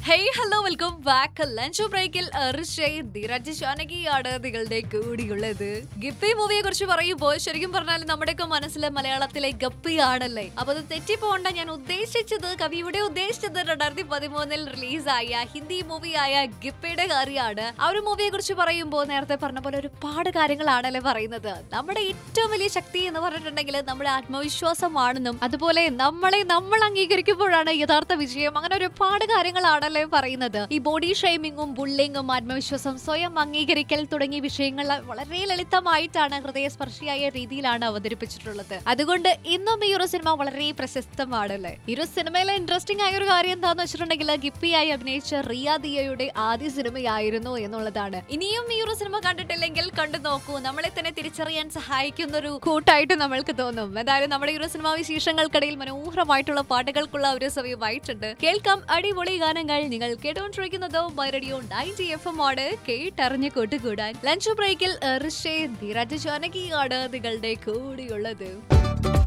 hey hello welcome back lunch ബ്രേക്കിൽ ധീരജ് ജാനകിയാണ് നിങ്ങളുടെ കൂടിയുള്ളത് guppy മൂവിയെ കുറിച്ച് പറയുമ്പോൾ ശരിക്കും പറഞ്ഞാൽ നമ്മുടെയൊക്കെ മനസ്സിൽ മലയാളത്തിലെ ഗപ്പിയാണല്ലേ അപ്പൊ അത് തെറ്റിപ്പോണ്ട ഞാൻ ഉദ്ദേശിച്ചത് കവിയുടെ ഉദ്ദേശിച്ചത് രണ്ടായിരത്തി പതിമൂന്നിൽ റിലീസായ ഹിന്ദി മൂവിയായ ഗപ്പിയുടെ കാര്യമാണ് ആ ഒരു മൂവിയെ കുറിച്ച് പറയുമ്പോൾ നേരത്തെ പറഞ്ഞ പോലെ ഒരുപാട് കാര്യങ്ങളാണല്ലേ പറയുന്നത് നമ്മുടെ ഏറ്റവും വലിയ ശക്തി എന്ന് പറഞ്ഞിട്ടുണ്ടെങ്കിൽ നമ്മുടെ ആത്മവിശ്വാസമാണെന്നും അതുപോലെ നമ്മളെ നമ്മൾ അംഗീകരിക്കുമ്പോഴാണ് യഥാർത്ഥ വിജയം അങ്ങനെ ഒരുപാട് കാര്യങ്ങളാണല്ലേ പറയുന്നത് ഈ ബോഡി ഷെയ്മിങ്ങും ബുള്ളിങ്ങും ആത്മവിശ്വാസം സ്വയം അംഗീകരിക്കൽ തുടങ്ങിയ വിഷയങ്ങൾ വളരെ ലളിതമായിട്ടാണ് ഹൃദയസ്പർശിയായ രീതിയിലാണ് അവതരിപ്പിച്ചിട്ടുള്ളത് അതുകൊണ്ട് ഇന്നും ഈ ഒരു സിനിമ വളരെ പ്രശസ്തമാണല്ലേ ഈ ഒരു സിനിമയിലെ ഇൻട്രസ്റ്റിംഗ് ആയ ഒരു കാര്യം എന്താന്ന് വെച്ചിട്ടുണ്ടെങ്കിൽ ഗിപ്പിയായി അഭിനയിച്ച റിയ ദിയയുടെ ആദ്യ സിനിമയായിരുന്നു എന്നുള്ളതാണ് ഇനിയും ഈ ഒരു സിനിമ കണ്ടിട്ടില്ലെങ്കിൽ കണ്ടു നോക്കൂ നമ്മളെ തന്നെ തിരിച്ചറിയാൻ സഹായിക്കുന്ന ഒരു കൂട്ടായിട്ട് നമ്മൾക്ക് തോന്നും എന്തായാലും നമ്മുടെ ഈ ഒരു സിനിമാ വിശേഷങ്ങൾക്കിടയിൽ മനോഹരമായിട്ടുള്ള പാട്ടുകൾക്കുള്ള ഒരു സമയമായിട്ടുണ്ട് കേൾക്കാം അടിപൊളി ഗാനങ്ങൾ നിങ്ങൾ കേട്ടുകൊണ്ടിരിക്കുന്നതോ my radio ninety F M ആണ് കേട്ടറിഞ്ഞ് കൂട്ടുകൂടാൻ ലഞ്ച് ബ്രേക്കിൽ ഋഷേ ധീരജ് ജാനകിയാണ് നിങ്ങളുടെ കൂടെയുള്ളത്